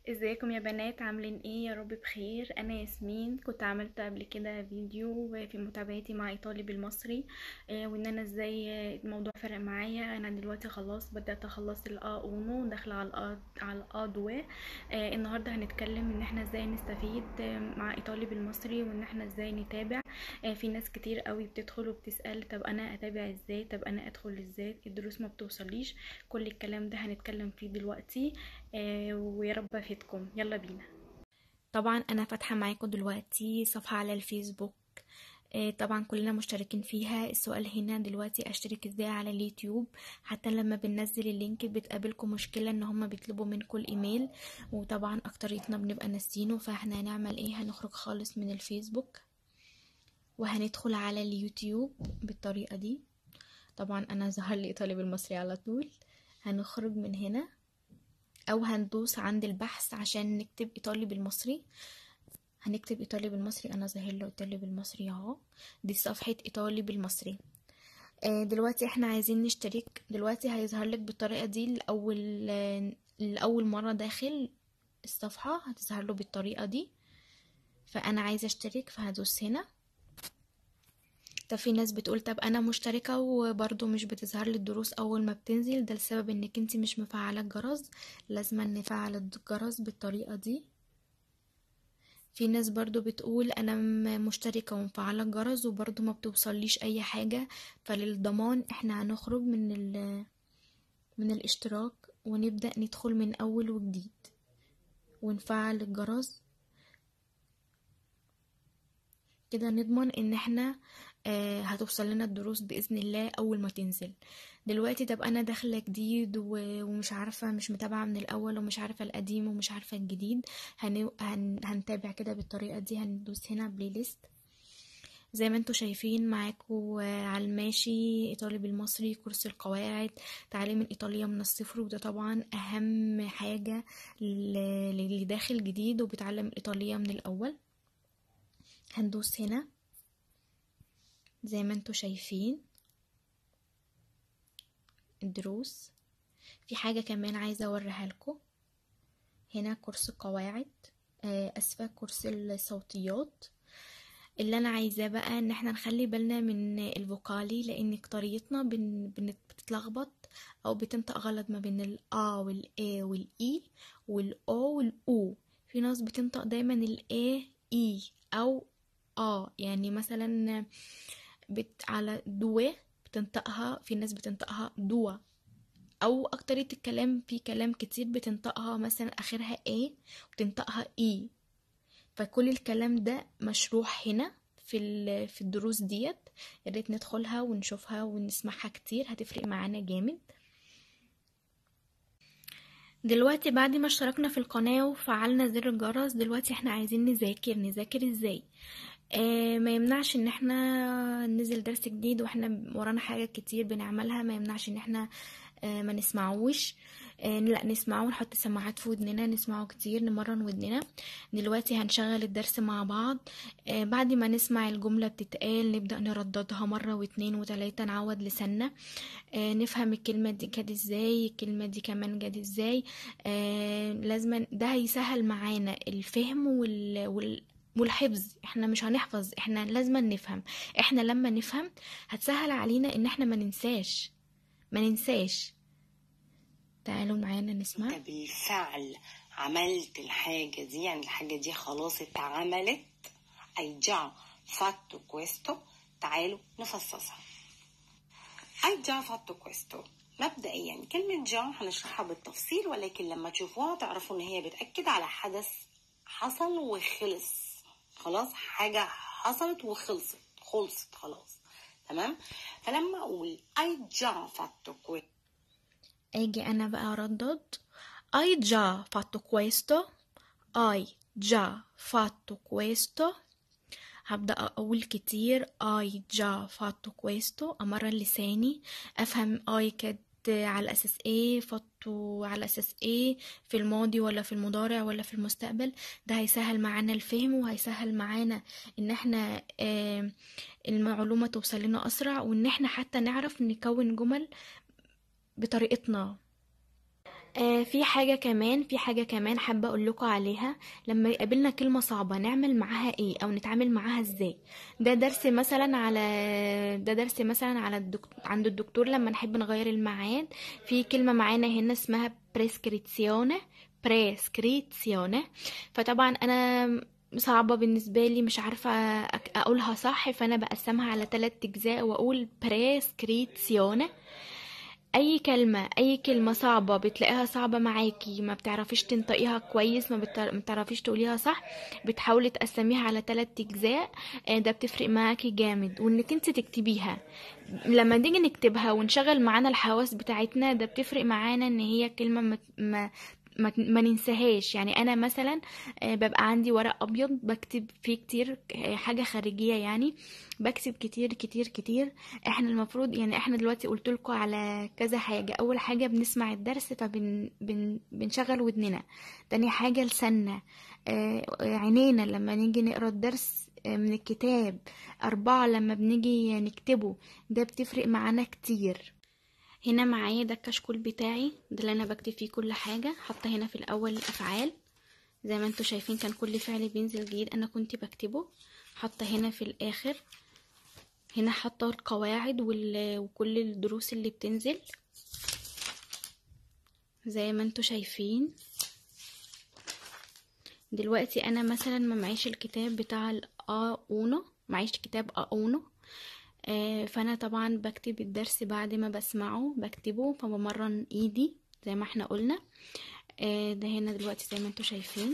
ازيكم يا بنات عاملين ايه يا رب بخير انا ياسمين كنت عملت قبل كده فيديو في متابعتي مع ايطالي بالمصري آه، وان انا ازاي الموضوع فرق معايا انا دلوقتي خلاص بدات اخلص الا اونو داخله على الأ على الأ دو آه، النهارده هنتكلم ان احنا ازاي نستفيد آه، مع ايطالي بالمصري وان احنا ازاي نتابع آه، في ناس كتير قوي بتدخل وبتسال طب انا اتابع ازاي طب انا ادخل ازاي الدروس ما بتوصليش كل الكلام ده هنتكلم فيه دلوقتي آه، ويا رب افيدكم يلا بينا طبعا انا فاتحه معاكم دلوقتي صفحه على الفيسبوك آه، طبعا كلنا مشتركين فيها السؤال هنا دلوقتي اشترك ازاي على اليوتيوب حتى لما بننزل اللينك بتقابلكم مشكله ان هما بيطلبوا منكم الايميل وطبعا اكتريتنا بنبقى ناسينه فاحنا هنعمل ايه هنخرج خالص من الفيسبوك وهندخل على اليوتيوب بالطريقه دي طبعا انا ظهر لي ايطالي بالمصري على طول هنخرج من هنا او هندوس عند البحث عشان نكتب ايطالي بالمصري هنكتب ايطالي بالمصري انا ظاهر له ايطالي بالمصري اهو دي صفحة ايطالي بالمصري آه، دلوقتي احنا عايزين نشترك دلوقتي هيظهر لك بالطريقة دي لأول آه، لأول مرة داخل الصفحة هتظهر له بالطريقة دي فأنا عايزة اشترك فهدوس هنا طب في ناس بتقول طب انا مشتركة وبرضو مش بتظهر لي الدروس اول ما بتنزل ده لسبب انك انت مش مفعلة الجرس لازم نفعل الجرس بالطريقة دي في ناس برضو بتقول انا م- مشتركة ومفعلة الجرس وبرضو ما بتوصليش اي حاجة فللضمان احنا هنخرج من ال من الاشتراك ونبدأ ندخل من اول وجديد ونفعل الجرس كده نضمن ان احنا آه هتوصل لنا الدروس بإذن الله أول ما تنزل دلوقتي طب أنا داخلة جديد و- ومش عارفة مش متابعة من الأول ومش عارفة القديم ومش عارفة الجديد هن... هن... هنتابع كده بالطريقة دي هندوس هنا بلاي ليست زي ما انتوا شايفين معاكوا آه، على الماشي ايطالي بالمصري كورس القواعد تعليم الايطالية من الصفر وده طبعا اهم حاجة ل- للي داخل جديد وبيتعلم الايطالية من الاول هندوس هنا زي ما انتوا شايفين الدروس في حاجة كمان عايزة اوريها لكم هنا كورس القواعد آه، اسفة كورس الصوتيات اللي انا عايزاه بقى ان احنا نخلي بالنا من الفوكالي لان طريقتنا بن... بن- بتتلخبط او بتنطق غلط ما بين الا والا والاي والاو والاو في ناس بتنطق دايما الا اي او اه يعني مثلا بت على دو بتنطقها في ناس بتنطقها دوا او اكترية الكلام في كلام كتير بتنطقها مثلا اخرها ايه وبتنطقها اي فكل الكلام ده مشروح هنا في ال- في الدروس ديت يا ريت ندخلها ونشوفها ونسمعها كتير هتفرق معانا جامد دلوقتي بعد ما اشتركنا في القناة وفعلنا زر الجرس دلوقتي احنا عايزين نذاكر نذاكر ازاي آه ما يمنعش ان احنا ننزل درس جديد واحنا ورانا حاجات كتير بنعملها ما يمنعش ان احنا آه ما نسمعوش آه لا نسمعه ونحط سماعات في ودننا نسمعه كتير نمرن ودننا دلوقتي هنشغل الدرس مع بعض آه بعد ما نسمع الجملة بتتقال نبدأ نرددها مرة واتنين وتلاتة نعود لساننا آه نفهم الكلمة دي كانت ازاي الكلمة دي كمان جت ازاي آه لازم ده هيسهل معانا الفهم وال, وال والحفظ احنا مش هنحفظ احنا لازم نفهم احنا لما نفهم هتسهل علينا ان احنا ما ننساش ما ننساش تعالوا معانا نسمع انت بالفعل عملت الحاجة دي يعني الحاجة دي خلاص اتعملت اي جا fatto questo تعالوا نفصصها اي جا fatto questo مبدئيا كلمة جا هنشرحها بالتفصيل ولكن لما تشوفوها تعرفوا ان هي بتأكد على حدث حصل وخلص خلاص حاجة حصلت وخلصت خلصت خلاص تمام فلما اقول اي جا fatto questo اجي انا بقى اردد hai già fatto questo hai già fatto questo هبدأ أقول كتير اي جا فاتو كويستو أمرن لساني أفهم اي كانت على أساس ايه فاتو على أساس ايه في الماضي ولا في المضارع ولا في المستقبل ده هيسهل معانا الفهم وهيسهل معانا ان احنا آه المعلومة توصل لنا أسرع وان احنا حتى نعرف نكون جمل بطريقتنا آه في حاجة كمان في حاجة كمان حابة أقول لكم عليها لما يقابلنا كلمة صعبة نعمل معاها إيه أو نتعامل معاها إزاي ده درس مثلا على ده درس مثلا على الدكتور عند الدكتور لما نحب نغير الميعاد في كلمة معانا هنا اسمها بريسكريتسيونه بريسكريتسيونه فطبعا أنا صعبة بالنسبة لي مش عارفة أك- أقولها صح فأنا بقسمها على ثلاث أجزاء وأقول بريسكريتسيونه اي كلمة اي كلمة صعبة بتلاقيها صعبة معاكي ما بتعرفيش تنطقيها كويس ما بتعر- ما بتعرفيش تقوليها صح بتحاولي تقسميها على ثلاث اجزاء آه، ده بتفرق معاكي جامد وانك انت تكتبيها لما نيجي نكتبها ونشغل معانا الحواس بتاعتنا ده بتفرق معانا ان هي كلمة ما ما ما, ما ننساهاش يعني انا مثلا آه، ببقى عندي ورق ابيض بكتب فيه كتير آه، حاجة خارجية يعني بكتب كتير كتير كتير احنا المفروض يعني احنا دلوقتي قلت لكم على كذا حاجة اول حاجة بنسمع الدرس فبن بن بنشغل ودننا تاني حاجة لساننا آه عينينا لما نيجي نقرا الدرس آه، من الكتاب أربعة لما بنيجي نكتبه ده بتفرق معانا كتير هنا معايا ده الكشكول بتاعي ده اللي انا بكتب فيه كل حاجة حاطة هنا في الاول الافعال زي ما انتوا شايفين كان كل فعل بينزل جديد انا كنت بكتبه حاطة هنا في الاخر هنا حاطة القواعد وال... وكل الدروس اللي بتنزل زي ما انتوا شايفين دلوقتي انا مثلا ما معيش الكتاب بتاع الأ أونو معيش كتاب أ أونو آه، فانا طبعا بكتب الدرس بعد ما بسمعه بكتبه فبمرن ايدي زي ما احنا قلنا آه، ده هنا دلوقتي زي ما انتوا شايفين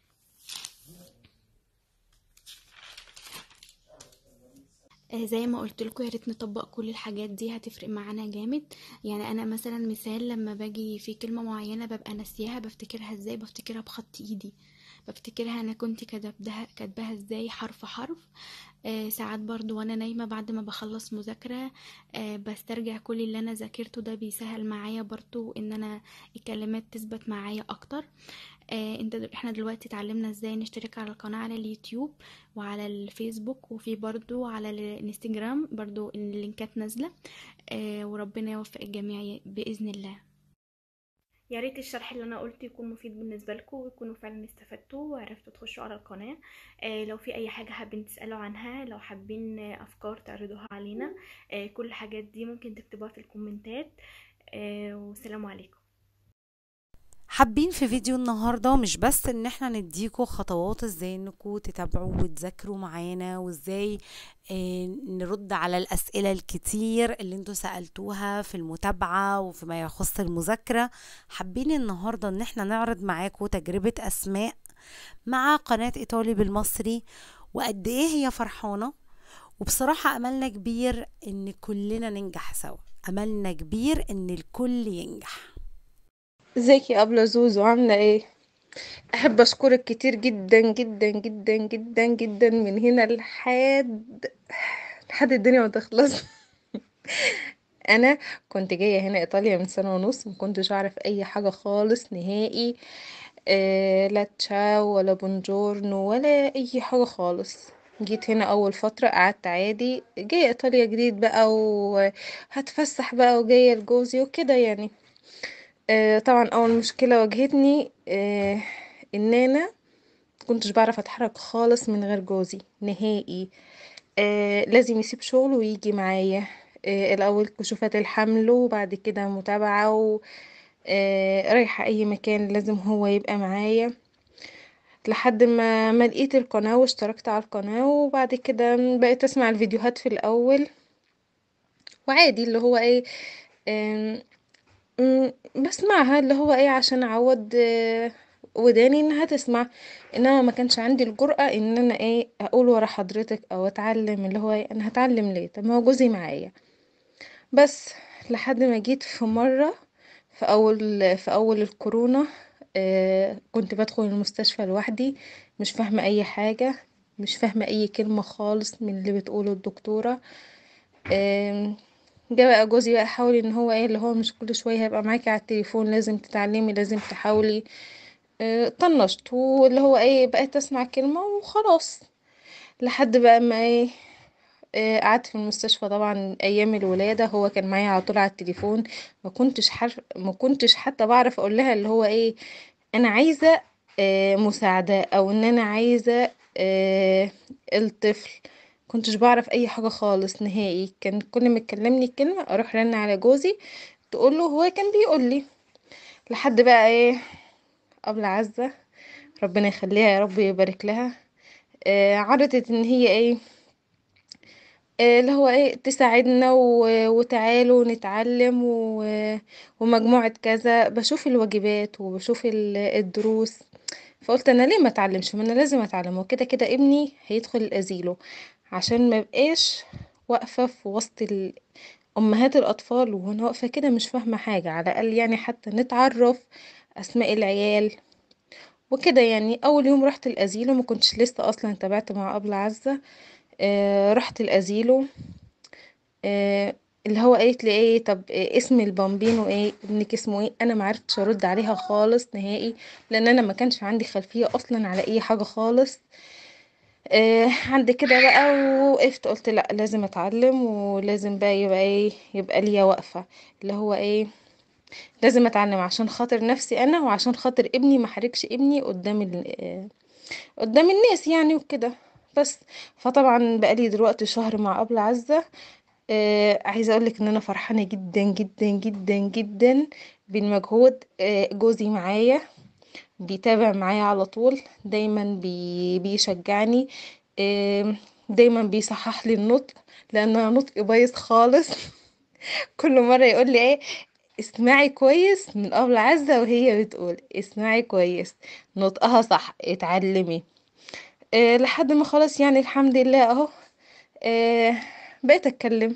آه، زي ما قلت لكم يا ريت نطبق كل الحاجات دي هتفرق معانا جامد يعني انا مثلا مثال لما باجي في كلمه معينه ببقى ناسياها بفتكرها ازاي بفتكرها بخط ايدي بفتكرها انا كنت كتبتها كاتباها ازاي حرف حرف آه ساعات برضو وانا نايمه بعد ما بخلص مذاكره آه بسترجع كل اللي انا ذاكرته ده بيسهل معايا برضو ان انا الكلمات تثبت معايا اكتر آه انت احنا دلوقتي اتعلمنا ازاي نشترك على القناة على اليوتيوب وعلى الفيسبوك وفي برضو على الانستجرام برضو اللينكات نازلة آه وربنا يوفق الجميع بإذن الله يا ريت الشرح اللي انا قلته يكون مفيد بالنسبه لكم ويكونوا فعلا استفدتوا وعرفتوا تخشوا على القناه آه لو في اي حاجه حابين تسالوا عنها لو حابين آه، افكار تعرضوها علينا آه كل الحاجات دي ممكن تكتبوها في الكومنتات آه والسلام عليكم حابين في فيديو النهاردة مش بس ان احنا نديكوا خطوات ازاي انكوا تتابعوا وتذاكروا معانا وازاي آه، نرد على الاسئلة الكتير اللي انتوا سألتوها في المتابعة وفيما يخص المذاكرة حابين النهاردة ان احنا نعرض معاكوا تجربة اسماء مع قناة ايطالي بالمصري وقد ايه هي فرحانة وبصراحة املنا كبير ان كلنا ننجح سوا املنا كبير ان الكل ينجح ازيك يا أبلة زوزو عاملة ايه احب اشكرك كتير جدا جدا جدا جدا جدا من هنا لحد لحد الدنيا ما تخلص انا كنت جايه هنا ايطاليا من سنه ونص ما كنتش اعرف اي حاجه خالص نهائي آه لا تشاو ولا بونجورنو ولا اي حاجه خالص جيت هنا اول فتره قعدت عادي جايه ايطاليا جديد بقى وهتفسح بقى وجايه لجوزي وكده يعني آه طبعا اول مشكله واجهتني آه ان انا كنتش بعرف اتحرك خالص من غير جوزي نهائي آه لازم يسيب شغله ويجي معايا آه الاول كشوفات الحمل وبعد كده متابعه و آه رايحه اي مكان لازم هو يبقى معايا لحد ما ما لقيت القناه واشتركت على القناه وبعد كده بقيت اسمع الفيديوهات في الاول وعادي اللي هو ايه آم، مم، بسمعها اللي هو ايه عشان اعود آه، وداني انها تسمع انما ما كانش عندي الجرأة ان انا ايه اقول ورا حضرتك او اتعلم اللي هو ايه انا هتعلم ليه طب ما هو جوزي معايا بس لحد ما جيت في مرة في اول في اول الكورونا آه كنت بدخل المستشفى لوحدي مش فاهمة اي حاجة مش فاهمة اي كلمة خالص من اللي بتقوله الدكتورة آم، جه بقى جوزي بقى حاول ان هو ايه اللي هو مش كل شويه هيبقى معاكي على التليفون لازم تتعلمي لازم تحاولي اه طنشت واللي هو ايه بقيت اسمع كلمه وخلاص لحد بقى ما ايه آه، قعدت في المستشفى طبعا ايام الولاده هو كان معايا على طول على التليفون ما كنتش حرف ما كنتش حتى بعرف اقول لها اللي هو ايه انا عايزه آه، مساعده او ان انا عايزه آه، الطفل كنتش بعرف اي حاجه خالص نهائي كان كل ما يكلمني كلمه اروح رن على جوزي تقول له هو كان بيقول لي لحد بقى ايه قبل عزه ربنا يخليها يا رب يبارك لها آه، عرضت ان هي ايه آه، اللي هو ايه تساعدنا و- وتعالوا نتعلم و- ومجموعة كذا بشوف الواجبات وبشوف ال- الدروس فقلت انا ليه ما اتعلمش ما انا لازم اتعلم وكده كده ابني هيدخل الازيلو عشان ما بقاش واقفة في وسط ال- امهات الاطفال وانا واقفة كده مش فاهمة حاجة على الاقل يعني حتى نتعرف اسماء العيال وكده يعني اول يوم رحت الازيلو ما كنتش لسه اصلا تابعت مع ابله عزة آه رحت الازيلو آه اللي هو قالت لي ايه طب إيه اسم البامبينو ايه ابنك اسمه ايه انا ما عرفتش ارد عليها خالص نهائي لان انا ما كانش عندي خلفيه اصلا على اي حاجه خالص آه عند كده بقى وقفت قلت لا لازم اتعلم ولازم بقى يبقى ايه يبقى ليا واقفه اللي هو ايه لازم اتعلم عشان خاطر نفسي انا وعشان خاطر ابني ما حركش ابني قدام ال- آه، قدام الناس يعني وكده بس فطبعا بقالي دلوقتي شهر مع ابله عزه آه عايزه اقولك ان انا فرحانه جدا جدا جدا جدا بالمجهود آه جوزي معايا بيتابع معايا على طول دايما بي بيشجعني آه دايما بيصحح لي النطق لان انا نطقي بايظ خالص كل مره يقول لي ايه اسمعي كويس من قبل عزة وهي بتقول اسمعي كويس نطقها صح اتعلمي أه لحد ما خلاص يعني الحمد لله اهو أه بقيت اتكلم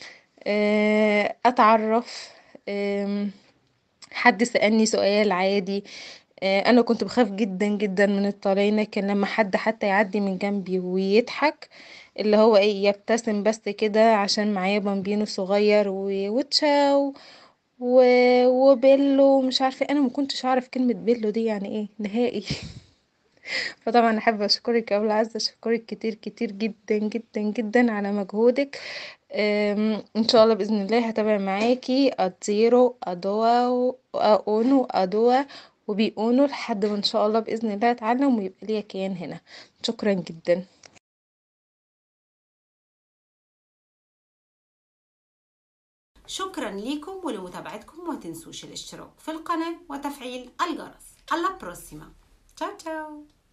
أه اتعرف أه حد سألني سؤال عادي أه انا كنت بخاف جدا جدا من الطلاينة كان لما حد حتى يعدي من جنبي ويضحك اللي هو ايه يبتسم بس كده عشان معايا بامبينو صغير و- وتشاو و... وبيلو مش عارفه انا ما كنتش اعرف كلمه بيلو دي يعني ايه نهائي فطبعا احب اشكرك يا ابله عزه اشكرك كتير كتير جدا جدا جدا على مجهودك أم، ان شاء الله باذن الله هتابع معاكي اتزيرو ادوا اونو ادوا وبيقونوا لحد ما ان شاء الله باذن الله اتعلم ويبقى ليا كيان هنا شكرا جدا شكرا ليكم ولمتابعتكم وما تنسوش الاشتراك في القناة وتفعيل الجرس alla prossima ciao ciao